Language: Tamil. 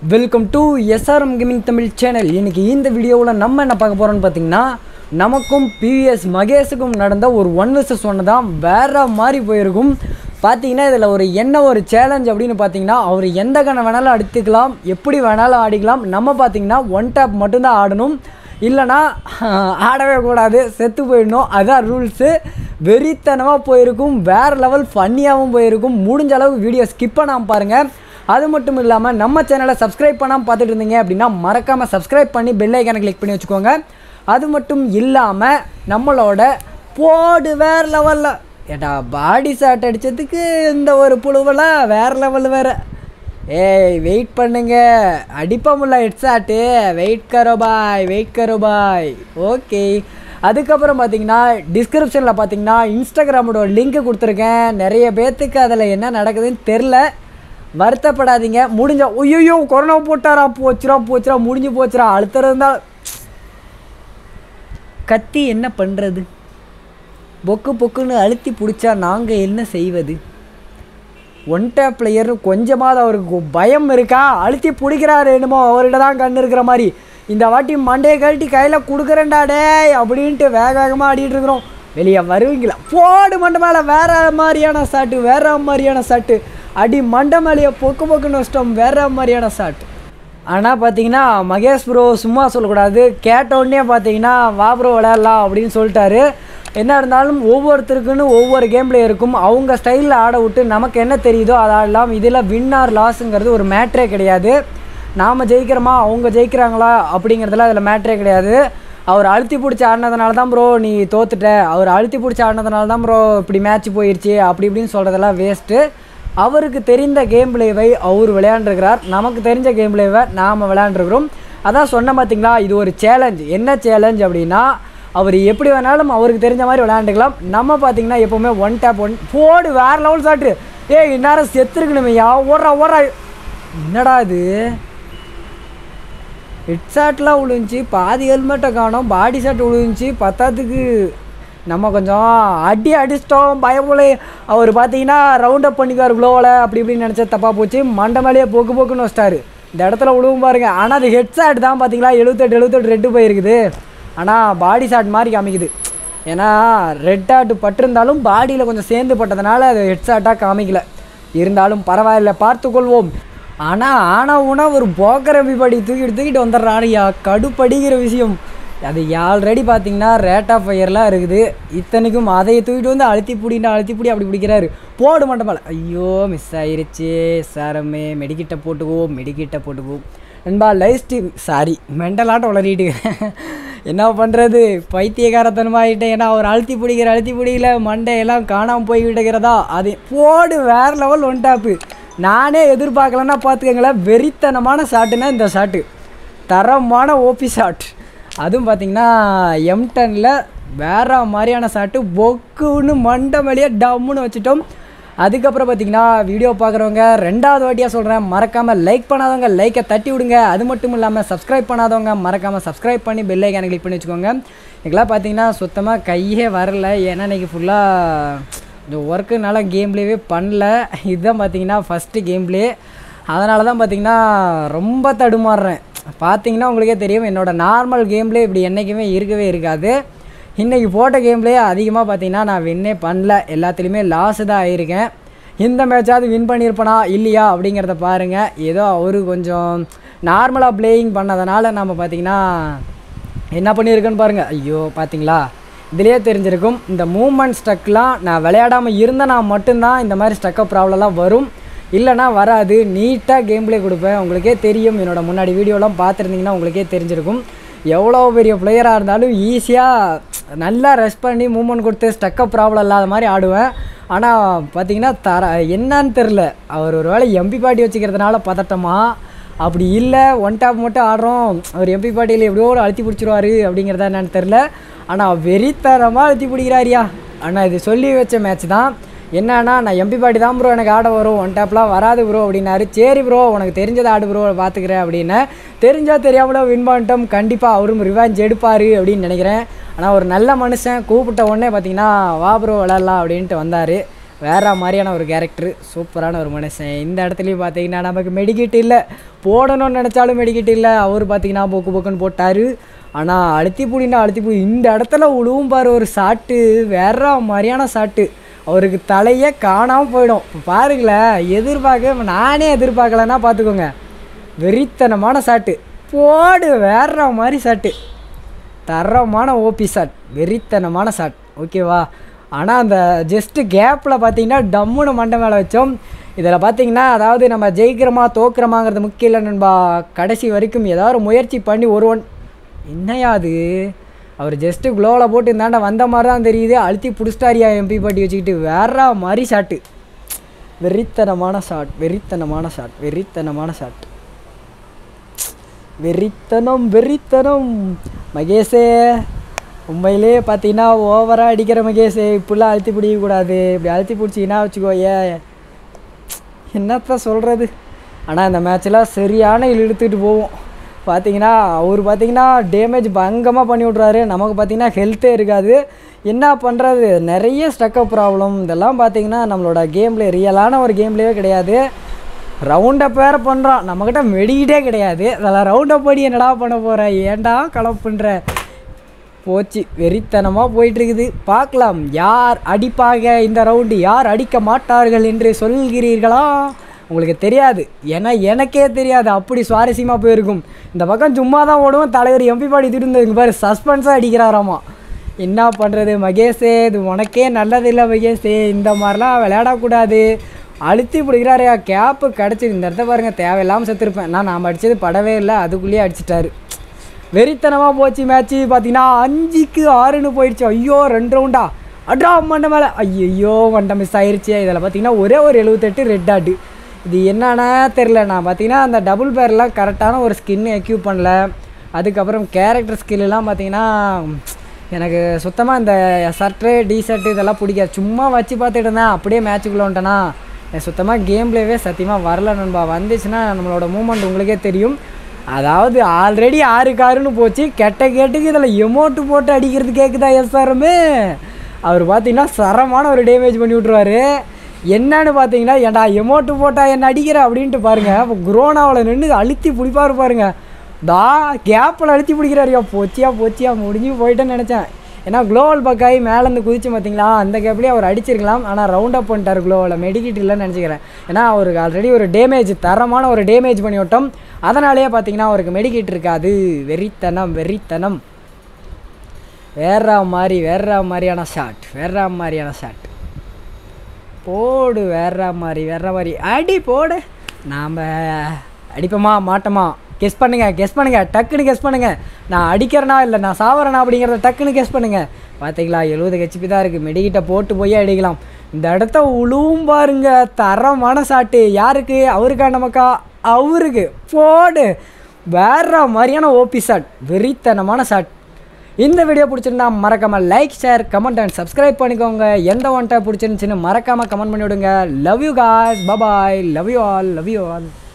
welcome to SRM gaming Tamil channel இன்னைக்கு இந்த வீடியோவில் நம்ம என்ன பார்க்க போகிறோம்னு பார்த்தீங்கன்னா நமக்கும் பிவிஎஸ் மகேஷுக்கும் நடந்த ஒரு ஒன் விசஸ் ஒன்று தான் வேற மாதிரி போயிருக்கும் பார்த்தீங்கன்னா இதில் ஒரு என்ன ஒரு சேலஞ்ச் அப்படின்னு பார்த்தீங்கன்னா அவர் எந்த கணை வேணாலும் அடித்துக்கலாம் எப்படி வேணாலும் ஆடிக்கலாம் நம்ம பார்த்தீங்கன்னா ஒன் டேப் மட்டும்தான் ஆடணும் இல்லைனா ஆடவே கூடாது செத்து போயிடணும் அதான் ரூல்ஸு வெறித்தனமாக போயிருக்கும் வேறு லெவல் ஃபன்னியாகவும் போயிருக்கும் முடிஞ்ச அளவுக்கு வீடியோ ஸ்கிப் பண்ணாமல் பாருங்கள் அது மட்டும் இல்லாமல் நம்ம சேனலை சப்ஸ்கிரைப் பண்ணாமல் பார்த்துட்டு இருந்தீங்க அப்படின்னா மறக்காமல் சப்ஸ்கிரைப் பண்ணி பெல் ஐக்கானை கிளிக் பண்ணி வச்சுக்கோங்க அது மட்டும் இல்லாமல் நம்மளோட போடு வேறு லெவலில் ஏட்டா பாடி ஷாட் அடித்ததுக்கு இந்த ஒரு புழுவெல்லாம் வேறு லெவல் வேறு ஏய் வெயிட் பண்ணுங்க அடிப்போம்ல ஹெட்ஸாட்டு வெயிட் கரோ பாய் வெயிட் கரோ பாய் ஓகே அதுக்கப்புறம் பார்த்தீங்கன்னா டிஸ்கிரிப்ஷனில் பார்த்தீங்கன்னா இன்ஸ்டாகிராமோட லிங்க் கொடுத்துருக்கேன் நிறைய பேர்த்துக்கு அதில் என்ன நடக்குதுன்னு தெரில வருத்தப்படாதீங்க முடிஞ்ச ஐயோ கொரோனா போட்டாரா போச்சுரா போச்சுரா முடிஞ்சு போச்சுரா அழுத்தம் இருந்தால் கத்தி என்ன பண்ணுறது பொக்கு பொக்குன்னு அழுத்தி பிடிச்சா நாங்கள் என்ன செய்வது ஒன் டேப் பிளேயர்னு கொஞ்சமாவது அவருக்கு பயம் இருக்கா அழுத்தி பிடிக்கிறாரு என்னமோ அவர்கிட்ட தான் கண் இருக்கிற மாதிரி இந்த வாட்டி மண்டையை கழட்டி கையில் கொடுக்குறேன்டா டேய் அப்படின்ட்டு வேக வேகமாக ஆடிட்டு இருக்கிறோம் வெளியே வருவீங்களா போடு மண்டை மேலே வேற மாதிரியான சாட்டு வேற மாதிரியான சாட்டு அடி மண்டை மேலேயே பொக்கு பொக்குன்னு வச்சிட்டோம் வேற மாதிரியான சாட்டு ஆனால் பார்த்தீங்கன்னா மகேஷ் ப்ரோ சும்மா சொல்லக்கூடாது கேட்ட உடனே பார்த்தீங்கன்னா வா ப்ரோ விளையாடலாம் அப்படின்னு சொல்லிட்டாரு என்ன இருந்தாலும் ஒவ்வொருத்தருக்குன்னு ஒவ்வொரு கேம்ல இருக்கும் அவங்க ஸ்டைலில் ஆட விட்டு நமக்கு என்ன தெரியுதோ அதை ஆடலாம் இதில் வின் ஆர் லாஸுங்கிறது ஒரு மேட்ரே கிடையாது நாம் ஜெயிக்கிறோமா அவங்க ஜெயிக்கிறாங்களா அப்படிங்கிறதுல அதில் மேட்ரே கிடையாது அவர் அழுத்தி பிடிச்சி ஆடினதுனால தான் ப்ரோ நீ தோத்துட்ட அவர் அழுத்தி பிடிச்சி ஆடினதுனால தான் ப்ரோ இப்படி மேட்ச் போயிடுச்சு அப்படி இப்படின்னு சொல்கிறதெல்லாம் வேஸ்ட்டு அவருக்கு தெரிந்த கேம் பிளேவை அவர் விளையாண்டுருக்கிறார் நமக்கு தெரிஞ்ச கேம் பிளேவை நாம் விளையாண்டுருக்கிறோம் அதான் சொன்ன பார்த்தீங்களா இது ஒரு சேலஞ்ச் என்ன சேலஞ்ச் அப்படின்னா அவர் எப்படி வேணாலும் அவருக்கு தெரிஞ்ச மாதிரி விளையாண்டுக்கலாம் நம்ம பார்த்தீங்கன்னா எப்போவுமே ஒன் டேப் ஒன் போடு வேறு லெவல் சாட்டு ஏய் இந்நேரம் செத்துருக்கணுமையா ஓடுறா ஓடுறா என்னடா இது ஹெட் ஷாட்லாம் விழுந்துச்சு பாதி ஹெல்மெட்டை காணோம் பாடி ஷாட் விழுந்துச்சு பத்தாத்துக்கு நம்ம கொஞ்சம் அடி அடிச்சிட்டோம் பயமுலை அவர் பார்த்தீங்கன்னா ரவுண்ட் அப் பண்ணிக்கார் க்ளோவில் அப்படி இப்படின்னு நினச்சா தப்பாக போச்சு மண்டை மேலேயே போக்கு போக்குன்னு வச்சிட்டாரு இந்த இடத்துல விழுவும் பாருங்க ஆனால் அது ஹெட் ஷாட் தான் பார்த்தீங்களா எழுபத்தெட்டு எழுபத்தெட்டு ரெட்டு போயிருக்குது ஆனால் பாடி ஷாட் மாதிரி காமிக்குது ஏன்னா ரெட் டாட் பட்டிருந்தாலும் பாடியில் கொஞ்சம் சேர்ந்து பட்டதுனால அது ஹெட் ஷாட்டாக காமிக்கல இருந்தாலும் பரவாயில்ல பார்த்துக்கொள்வோம் ஆனால் ஆனால் உனா ஒரு போக்கர் எபிபடி தூக்கிட்டு தூக்கிட்டு வந்துடுறாருயா கடுப்படிக்கிற விஷயம் அது ஆல்ரெடி பார்த்தீங்கன்னா ரேட் ஆஃப் ஃபயர்லாம் இருக்குது இத்தனைக்கும் அதை தூக்கிட்டு வந்து அழுத்தி பிடினா அழுத்தி பிடி அப்படி பிடிக்கிறாரு போடு மாட்டோம் ஐயோ மிஸ் ஆயிருச்சு சாரமே மெடிக்கிட்ட போட்டுக்குவோம் மெடிக்கிட்ட போட்டுக்குவோம் நண்பா லைஃப் ஸ்டீம் சாரி மெண்டலாட்டம் வளரிட்டு என்ன பண்ணுறது பைத்தியகாரத்தனமாகிட்டேன் ஏன்னா அவர் அழுத்தி பிடிக்கிற அழுத்தி பிடிக்கல மண்டையெல்லாம் காணாமல் போய் விடுகிறதா அது போடு வேறு லெவல் ஒன் டாப்பு நானே எதிர்பார்க்கலன்னா பார்த்துக்கங்களேன் வெறித்தனமான ஷாட்டுன்னா இந்த ஷாட்டு தரமான ஓபி ஷாட் அதுவும் பார்த்தீங்கன்னா எம் டெனில் வேற மாதிரியான ஷாட்டு பொக்குன்னு மண்டை மேலேயே டம்முன்னு வச்சுட்டோம் அதுக்கப்புறம் பார்த்தீங்கன்னா வீடியோ பார்க்குறவங்க ரெண்டாவது வாட்டியாக சொல்கிறேன் மறக்காமல் லைக் பண்ணாதவங்க லைக்கை தட்டி விடுங்க அது மட்டும் இல்லாமல் சப்ஸ்கிரைப் பண்ணாதவங்க மறக்காமல் சப்ஸ்கிரைப் பண்ணி பெல் ஐக்கானை கிளிக் பண்ணி வச்சுக்கோங்க எனக்குலாம் பார்த்தீங்கன்னா சுத்தமாக கையே வரல ஏன்னா இன்றைக்கி ஃபுல்லாக இந்த ஒர்க்குனால கேம் பிளேவே பண்ணல இதுதான் பார்த்தீங்கன்னா ஃபஸ்ட்டு கேம் பிளே அதனால தான் பார்த்தீங்கன்னா ரொம்ப தடுமாறுறேன் பார்த்தீங்கன்னா உங்களுக்கே தெரியும் என்னோடய நார்மல் கேம் பிளே இப்படி என்றைக்குமே இருக்கவே இருக்காது இன்றைக்கி போட்ட கேம்லேயே அதிகமாக பார்த்தீங்கன்னா நான் வின்னே பண்ணல எல்லாத்துலேயுமே லாஸு தான் ஆகியிருக்கேன் இந்த மேட்சாவது வின் பண்ணியிருப்பனா இல்லையா அப்படிங்கிறத பாருங்கள் ஏதோ அவரு கொஞ்சம் நார்மலாக பிளேயிங் பண்ணதுனால நம்ம பார்த்தீங்கன்னா என்ன பண்ணியிருக்கேன்னு பாருங்கள் ஐயோ பார்த்தீங்களா இதுலேயே தெரிஞ்சிருக்கும் இந்த மூமெண்ட் ஸ்டக்லாம் நான் விளையாடாமல் இருந்தேன்னா மட்டும்தான் இந்த மாதிரி ஸ்டக்கப் ப்ராப்ளம்லாம் வரும் இல்லைனா வராது நீட்டாக கேம் பிளே கொடுப்பேன் உங்களுக்கே தெரியும் என்னோடய முன்னாடி வீடியோலாம் பார்த்துருந்தீங்கன்னா உங்களுக்கே தெரிஞ்சிருக்கும் எவ்வளோ பெரிய பிளேயராக இருந்தாலும் ஈஸியாக நல்லா ரெஸ்ட் பண்ணி மூமெண்ட் கொடுத்து ஸ்டக்கப் ப்ராப்ளம் இல்லாத மாதிரி ஆடுவேன் ஆனால் பார்த்தீங்கன்னா தர என்னன்னு தெரில அவர் ஒரு வேளை எம்பி பாட்டி வச்சுக்கிறதுனால பதட்டமா அப்படி இல்லை ஒன் டாப் மட்டும் ஆடுறோம் அவர் எம்பி பாட்டியில் எப்படியோ ஒரு அழுத்தி பிடிச்சிருவாரு அப்படிங்கிறதா என்னன்னு தெரில ஆனால் வெறித்தரமாக அழுத்தி பிடிக்கிறாரியா ஆனால் இது சொல்லி வச்ச மேட்ச் தான் என்னன்னா நான் எம்பி பாட்டி தான் ப்ரோ எனக்கு ஆட வரும் ஒன் டேப்லாம் வராது ப்ரோ அப்படின்னாரு சரி ப்ரோ உனக்கு தெரிஞ்சதை ஆடு ப்ரோ பார்த்துக்கிறேன் அப்படின்னு தெரிஞ்சால் தெரியாமலோ வின் பண்ணிட்டோம் கண்டிப்பாக அவரும் ரிவாஞ்ச் எடுப்பார் அப்படின்னு நினைக்கிறேன் ஆனால் ஒரு நல்ல மனுஷன் கூப்பிட்ட உடனே பார்த்தீங்கன்னா வா ப்ரோ விளாட்லாம் அப்படின்ட்டு வந்தார் வேற மாதிரியான ஒரு கேரக்டர் சூப்பரான ஒரு மனுஷன் இந்த இடத்துலையும் பார்த்தீங்கன்னா நமக்கு மெடிக்கிட் இல்லை போடணும்னு நினச்சாலும் மெடிக்கிட் இல்லை அவர் பார்த்தீங்கன்னா போக்கு போக்குன்னு போட்டார் ஆனால் அழுத்தி புடினா அழுத்தி புடி இந்த இடத்துல உழுவும் பாரு ஒரு சாட்டு வேற மாதிரியான சாட்டு அவருக்கு தலையே காணாமல் போயிடும் இப்போ பாருங்களேன் எதிர்பார்க்க நானே எதிர்பார்க்கலன்னா பார்த்துக்கோங்க வெறித்தனமான சாட்டு போடு வேற மாதிரி சாட்டு தரமான ஓபி ஷாட் வெறித்தனமான ஷாட் ஓகேவா ஆனால் அந்த ஜஸ்ட்டு கேப்பில் பார்த்தீங்கன்னா டம்முன்னு மண்டை மேலே வச்சோம் இதில் பார்த்தீங்கன்னா அதாவது நம்ம ஜெயிக்கிறோமா தோக்குறோமாங்கிறது முக்கியம் இல்லை நண்பா கடைசி வரைக்கும் ஏதாவது ஒரு முயற்சி பண்ணி ஒரு ஒன் என்னையா அது அவர் ஜஸ்ட்டு க்ளோவில் போட்டு இந்தாண்ட வந்த மாதிரி தான் தெரியுது அழுத்தி பிடிச்சிட்டாரியா எம்பி பாட்டி வச்சுக்கிட்டு வேற மாதிரி ஷாட்டு வெறித்தனமான ஷாட் வெறித்தனமான ஷாட் வெறித்தனமான ஷாட் வெறித்தனம் வெறித்தனம் மகேஷே உண்மையிலே பார்த்தீங்கன்னா ஓவராக அடிக்கிற மகேஷே இப்படிலாம் அழுத்தி பிடிக்கக்கூடாது இப்படி அழுத்தி பிடிச்சிங்கன்னா வச்சுக்கோயே என்னத்த சொல்கிறது ஆனால் இந்த மேட்ச்லாம் சரியான இழுத்துட்டு போவோம் பார்த்தீங்கன்னா அவர் பார்த்தீங்கன்னா டேமேஜ் பங்கமாக பண்ணி விட்றாரு நமக்கு பார்த்தீங்கன்னா ஹெல்த்தே இருக்காது என்ன பண்ணுறது நிறைய ஸ்டக்கப் ப்ராப்ளம் இதெல்லாம் பார்த்தீங்கன்னா நம்மளோட கேம்ல ரியலான ஒரு கேம்லேயே கிடையாது ரவுண்ட் அப் வேறு பண்ணுறோம் நம்மக்கிட்ட மெடிக்கிட்டே கிடையாது அதெல்லாம் ரவுண்ட் அப் படி என்னடா பண்ண போகிற ஏன்டா கலப் பண்ணுற போச்சு வெறித்தனமாக போயிட்டுருக்குது பார்க்கலாம் யார் அடிப்பாக இந்த ரவுண்டு யார் அடிக்க மாட்டார்கள் என்று சொல்கிறீர்களா உங்களுக்கு தெரியாது ஏன்னா எனக்கே தெரியாது அப்படி சுவாரஸ்யமாக போயிருக்கும் இந்த பக்கம் சும்மா தான் ஓடுவோம் தலைவர் எம்பி பாடி திருந்ததுங்க பாரு சஸ்பென்ஸாக அடிக்கிறாராமா என்ன பண்ணுறது மகேஷே இது உனக்கே நல்லதில்லை மகேஷே இந்த மாதிரிலாம் விளையாடக்கூடாது அழுத்தி பிடிக்கிறாரையா கேப்பு கிடச்சிது இந்த இடத்த பாருங்கள் தேவையில்லாமல் செத்துருப்பேன் நான் நாம் அடித்தது படவே இல்லை அதுக்குள்ளேயே அடிச்சிட்டாரு வெறித்தனமாக போச்சு மேட்ச்சு பார்த்தீங்கன்னா அஞ்சுக்கு ஆறுன்னு போயிடுச்சு ஐயோ ரெண்டு ரவுண்டா அட்ரா மண்டை மேலே ஐயோ மண்டை மிஸ் ஆயிருச்சு இதில் பார்த்தீங்கன்னா ஒரே ஒரு எழுபத்தெட்டு ரெட் ஆட்டு இது என்னன்னா தெரில நான் பார்த்தீங்கன்னா அந்த டபுள் பேர்லாம் கரெக்டான ஒரு ஸ்கின் எக்யூப் பண்ணல அதுக்கப்புறம் கேரக்டர் ஸ்கில்லாம் பார்த்தீங்கன்னா எனக்கு சுத்தமாக இந்த ஷர்ட்டு டிஷர்ட்டு இதெல்லாம் பிடிக்காது சும்மா வச்சு பார்த்துட்டு இருந்தேன் அப்படியே மேட்ச்சுக்குள்ளே வந்துட்டேன்னா எனக்கு சுத்தமாக கேம் பிளேவே சத்தியமாக வரல நண்பா வந்துச்சுன்னா நம்மளோட மூமெண்ட் உங்களுக்கே தெரியும் அதாவது ஆல்ரெடி ஆறு காருன்னு போச்சு கெட்ட கேட்டுக்கு இதில் எமோட்டு போட்டு அடிக்கிறது கேட்குதா எஸ்ஆருமே அவர் பார்த்தீங்கன்னா சரமான ஒரு டேமேஜ் பண்ணி விட்ருவாரு என்னன்னு பார்த்தீங்கன்னா ஏன்டா எமோட்டு போட்டா என்ன அடிக்கிற அப்படின்ட்டு பாருங்க அப்போ குரோனாவில் நின்று அழுத்தி பிடிப்பாரு பாருங்க தா கேப்பில் அழுத்தி பிடிக்கிறாருயா போச்சியா போச்சியா முடிஞ்சு போயிட்டேன்னு நினச்சேன் ஏன்னா குளோவல் பக்காய் மேலேருந்து குதிச்சு பார்த்தீங்களா அந்த கேப்லேயே அவர் அடிச்சிருக்கலாம் ஆனால் ரவுண்ட் அப் பண்ணிட்டார் குளோவில் மெடிக்கிட் இல்லைன்னு நினச்சிக்கிறேன் ஏன்னா அவருக்கு ஆல்ரெடி ஒரு டேமேஜ் தரமான ஒரு டேமேஜ் பண்ணி விட்டோம் அதனாலேயே பார்த்தீங்கன்னா அவருக்கு மெடிக்கிட் இருக்காது வெறித்தனம் வெறித்தனம் வேற மாதிரி வேற மாதிரியான ஷாட் வேற மாதிரியான ஷாட் போடு வேற மாதிரி வேற மாதிரி அடி போடு நாம் அடிப்போமா மாட்டோமா கெஸ் பண்ணுங்க கெஸ் பண்ணுங்க டக்குன்னு கெஸ் பண்ணுங்க நான் அடிக்கிறேனா இல்லை நான் சாவறேனா அப்படிங்கிறத டக்குன்னு கெஸ் பண்ணுங்க பார்த்தீங்களா எழுபது ஹெச்பி தான் இருக்குது மெடிக்கிட்ட போட்டு போய் அடிக்கலாம் இந்த இடத்த உழுவும் பாருங்க தரமான ஷாட்டு யாருக்கு அவருக்கா நமக்கா அவருக்கு போடு வேற மாதிரியான ஓபி ஷாட் வெறித்தனமான ஷாட் இந்த வீடியோ பிடிச்சிருந்தா மறக்காம like share comment and subscribe பண்ணிக்கோங்க எந்த ஒன்ட்ட பிடிச்சிருந்துச்சின்னு மறக்காம கமெண்ட் பண்ணி விடுங்க love you guys bye bye love you all love you all